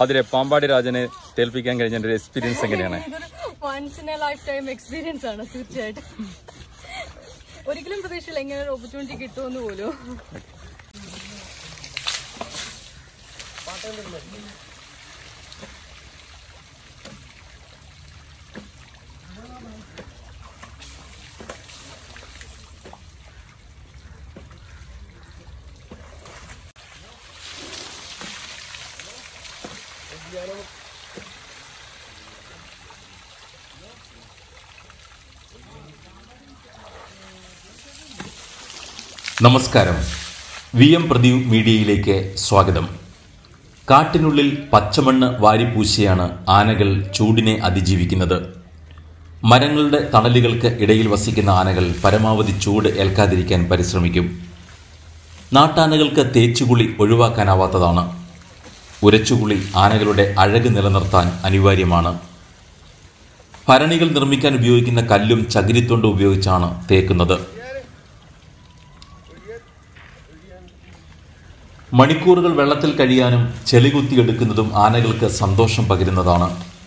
അതിലെ പാമ്പാടി രാജനെ തോൽപ്പിക്കാൻ കഴിഞ്ഞ ഒരു എക്സ്പീരിയൻസ് എങ്ങനെയാണ് ഇതൊരു once in a lifetime experience ആണ് തീർച്ചയായിട്ടും ഒരിക്കലും പ്രതീക്ഷയില്ല ഇങ്ങനെ ഒരു ഓപ്പർച്യൂണിറ്റി കിട്ടുമെന്ന് പോലും നമസ്കാരം വി എം പ്രദീപ് മീഡിയയിലേക്ക് സ്വാഗതം കാട്ടിനുള്ളിൽ പച്ചമണ്ണ് വാരിപ്പൂശിയാണ് ആനകൾ ചൂടിനെ അതിജീവിക്കുന്നത് മരങ്ങളുടെ തണലുകൾക്ക് ഇടയിൽ വസിക്കുന്ന ആനകൾ പരമാവധി ചൂട് ഏൽക്കാതിരിക്കാൻ പരിശ്രമിക്കും നാട്ടാനകൾക്ക് തേച്ചുകുളി ഒഴിവാക്കാനാവാത്തതാണ് ഉരച്ചുകുളി ആനകളുടെ അഴക് നിലനിർത്താൻ അനിവാര്യമാണ് ഭരണികൾ നിർമ്മിക്കാൻ ഉപയോഗിക്കുന്ന കല്ലും ചകിരിത്തൊണ്ടും ഉപയോഗിച്ചാണ് തേക്കുന്നത് മണിക്കൂറുകൾ വെള്ളത്തിൽ കഴിയാനും ചെളി കുത്തിയെടുക്കുന്നതും ആനകൾക്ക് സന്തോഷം പകരുന്നതാണ്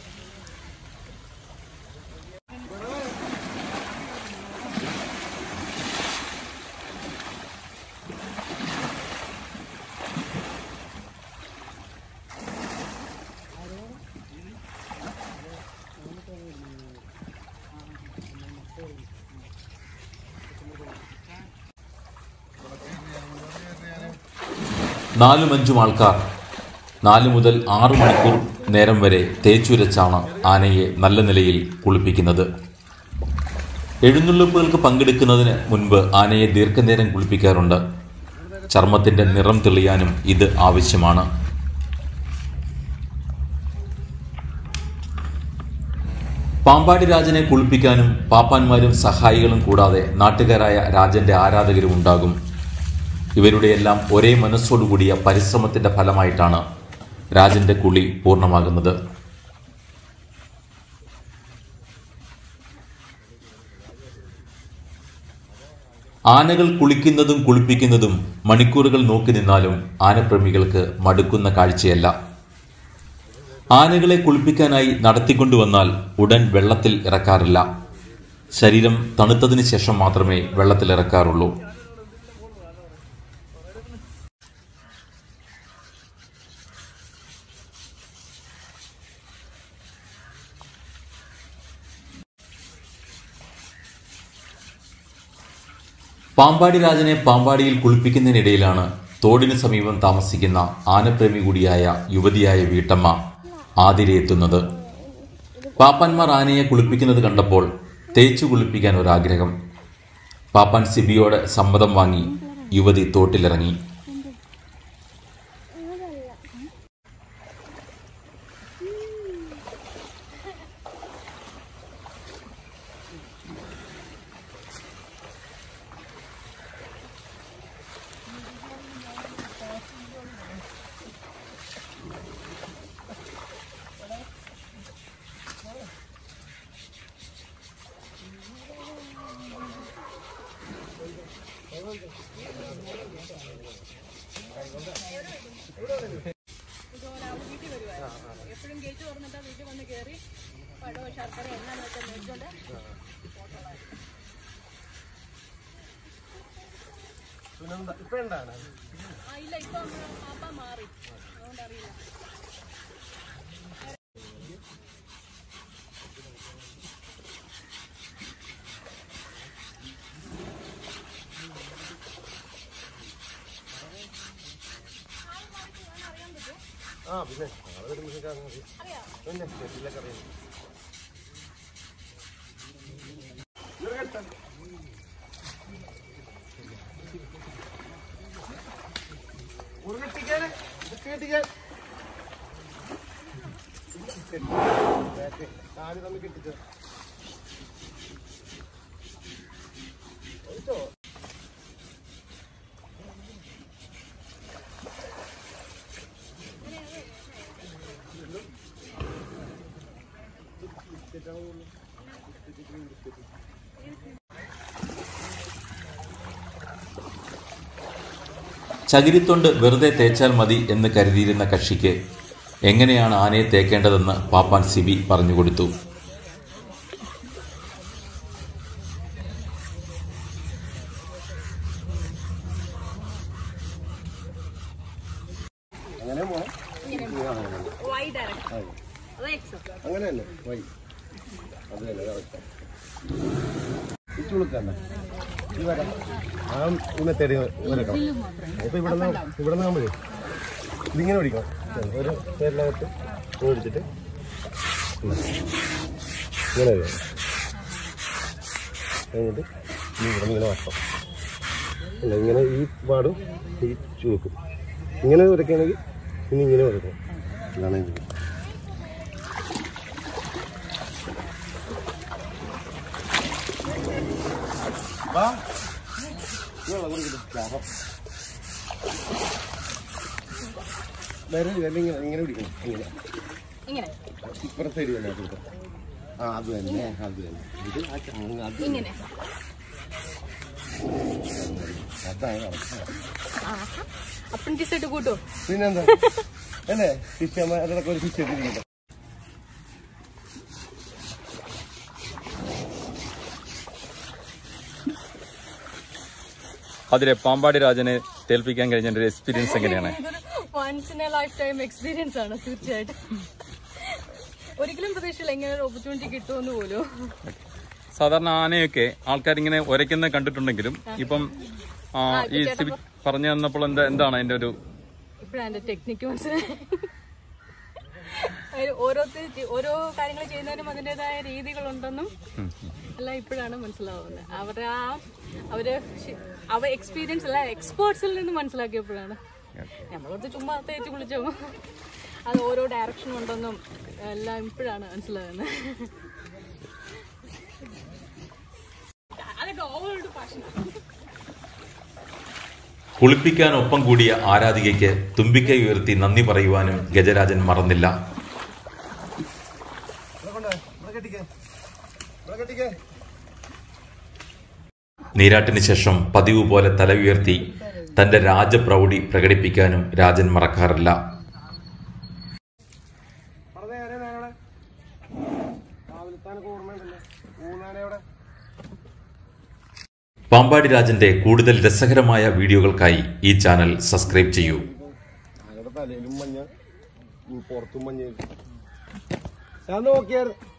നാലും അഞ്ചും ആൾക്കാർ നാല് മുതൽ ആറ് മണിക്കൂർ നേരം വരെ തേച്ചുരച്ചാണ് ആനയെ നല്ല നിലയിൽ കുളിപ്പിക്കുന്നത് എഴുന്നള്ളിപ്പുകൾക്ക് പങ്കെടുക്കുന്നതിന് മുൻപ് ആനയെ ദീർഘനേരം കുളിപ്പിക്കാറുണ്ട് ചർമ്മത്തിന്റെ നിറം തെളിയാനും ഇത് ആവശ്യമാണ് പാമ്പാടി രാജനെ കുളിപ്പിക്കാനും പാപ്പാന്മാരും സഹായികളും കൂടാതെ നാട്ടുകാരായ രാജന്റെ ആരാധകരും ഉണ്ടാകും ഇവരുടെയെല്ലാം ഒരേ മനസ്സോടുകൂടിയ പരിശ്രമത്തിന്റെ ഫലമായിട്ടാണ് രാജന്റെ കുളി പൂർണ്ണമാകുന്നത് ആനകൾ കുളിക്കുന്നതും കുളിപ്പിക്കുന്നതും മണിക്കൂറുകൾ നോക്കി നിന്നാലും ആനപ്രേമികൾക്ക് മടുക്കുന്ന കാഴ്ചയല്ല ആനകളെ കുളിപ്പിക്കാനായി നടത്തിക്കൊണ്ടുവന്നാൽ ഉടൻ വെള്ളത്തിൽ ഇറക്കാറില്ല ശരീരം തണുത്തതിന് ശേഷം മാത്രമേ വെള്ളത്തിൽ ഇറക്കാറുള്ളൂ പാമ്പാടി രാജനെ പാമ്പാടിയിൽ കുളിപ്പിക്കുന്നതിനിടയിലാണ് തോടിന് സമീപം താമസിക്കുന്ന ആനപ്രേമി കൂടിയായ യുവതിയായ വീട്ടമ്മ ആതിരെ എത്തുന്നത് പാപ്പാന്മാർ ആനയെ കുളിപ്പിക്കുന്നത് കണ്ടപ്പോൾ തേച്ചു കുളിപ്പിക്കാൻ ഒരാഗ്രഹം പാപ്പാൻ സിബിയോട് സമ്മതം വാങ്ങി യുവതി തോട്ടിലിറങ്ങി എപ്പോഴും ഗേറ്റ് തുറന്നിട്ട് വീട്ടിൽ വന്ന് കയറി പഴവും ശർക്കര എണ്ണ ഒക്കെ മേടിച്ചോണ്ട് ആ ഇല്ല ഇപ്പൊ നമ്മള് പാപ്പ മാറി അതുകൊണ്ട് അറിയില്ല ചകിരിത്തൊണ്ട് വെറുതെ തേച്ചാൽ മതി എന്ന് കരുതിയിരുന്ന കക്ഷിക്ക് എങ്ങനെയാണ് ആനയെ തേക്കേണ്ടതെന്ന് പാപ്പാൻ സിബി പറഞ്ഞുകൊടുത്തു അങ്ങനെ പോണം വൈ ഡയറക്ഷൻ അത് എക്സോ അങ്ങനെ തന്നെ വൈ അത് തന്നെ കറക്റ്റ് ഈ ചുളുക്കണ്ട ഈ വരാം ആ ഇങ്ങനെ തെടി വരക്കാം ഇപ്പൊ ഇവിടെ നിന്ന് ഇവിടെ നിന്നാകുമ്പോഴേ ഇതിങ്ങനെ പിടിക്കണം ഒരു പേരിനകത്ത് ഓടിച്ചിട്ട് ഇങ്ങനെ വരും കഴിഞ്ഞിട്ട് ഇനി ഇവിടെ ഇങ്ങനെ വട്ടം അല്ല ഇങ്ങനെ ഈ പാടും ഈ ചുളുക്കും ഇങ്ങനെ വരയ്ക്കുകയാണെങ്കിൽ ഇനി ഇങ്ങനെ വരക്കണം ഇതാണ് ഇത് വാ വെള്ളം കുടിക്കട്ടെ ലാഭം വരരുത് അല്ല ഇങ്ങനെ ഇങ്ങനെ പിടിക്കണം ഇങ്ങനെ ഇങ്ങനെ ഇപ്പുറത്തെ സൈഡ് തന്നെ കൊടുക്കാം ആ അത് തന്നെ അത് തന്നെ ഇത് ആ ചാങ്ങ് അത് ഇങ്ങനെ അതാണ് കറക്റ്റ് അപ്രന്റീസ് ആയിട്ട് കൂട്ടോ പിന്നെന്താ അല്ലേ ശിഷ്യന്മാർ അതൊക്കെ ഒരു ശിഷ്യ ഇട്ടിരിക്കട്ടെ അതിലെ പാമ്പാടി രാജനെ തോൽപ്പിക്കാൻ കഴിഞ്ഞ ഒരു എക്സ്പീരിയൻസ് എങ്ങനെയാണ് ഇതൊരു once in a lifetime experience ആണ് തീർച്ചയായിട്ടും ഒരിക്കലും പ്രതീക്ഷയില്ല ഇങ്ങനെ ഒരു ഓപ്പർച്യൂണിറ്റി കിട്ടുമെന്ന് പോലും സാധാരണ ആനയൊക്കെ ആൾക്കാർ ഇങ്ങനെ ഉരയ്ക്കുന്ന കണ്ടിട്ടുണ്ടെങ്കിലും ഇപ്പം ആ, ഈ സിബി പറഞ്ഞു തന്നപ്പോൾ എന്താ എന്താണ് അതിന്റെ ഒരു ഇപ്പോഴാണ് എന്റെ ടെക്നിക്ക് മനസ്സിലായി അതിന് ഓരോരുത്തർ ചെ- ഓരോ കാര്യങ്ങൾ ചെയ്യുന്നതിനും അതിൻ്റെതായ രീതികളുണ്ടെന്നും എല്ലാം ഇപ്പോഴാണ് മനസ്സിലാവുന്നത് അവരുടെ ആ അവര് ശി- അവ എക്സ്പീരിയൻസ് അല്ല എക്സ്പേർട്സിൽ നിന്ന് മനസ്സിലാക്കിയപ്പോഴാണ് നമ്മളോട് ചുമ്മാ തേച്ച് കുളിച്ചോ അത് ഓരോ ഡയറക്ഷൻ ഉണ്ടെന്നും എല്ലാം ഇപ്പോഴാണ് മനസ്സിലാകുന്നത് അതൊക്കെ ഓവറോട് പാഷനാണ് കുളിപ്പിക്കാൻ ഒപ്പം കൂടിയ ആരാധികയ്ക്ക് തുമ്പിക്കൈ ഉയർത്തി നന്ദി പറയുവാനും ഗജരാജൻ മറന്നില്ല ഇവിടെ കൊണ്ടുവാ. ഇവിടെ കെട്ടിക്കേ ഇവിടെ കെട്ടിക്കേ നീരാട്ടിന് ശേഷം പതിവ് പോലെ തല ഉയർത്തി തന്റെ രാജപ്രൗഢി പ്രകടിപ്പിക്കാനും രാജൻ മറക്കാറില്ല പറഞ്ഞേ ആരെയാണ് അവിടെ രാവിലത്താനൊക്കെ ഓർമ്മയുണ്ടല്ലോ മൂന്നാനയുടെ പാമ്പാടി രാജന്റെ കൂടുതൽ രസകരമായ വീഡിയോകൾക്കായി ഈ ചാനൽ സബ്സ്ക്രൈബ് ചെയ്യൂ ആനയുടെ തലയിലും മഞ്ഞ ഉം, പുറത്തും മഞ്ഞ ഞാൻ നോക്കിയായിരുന്നു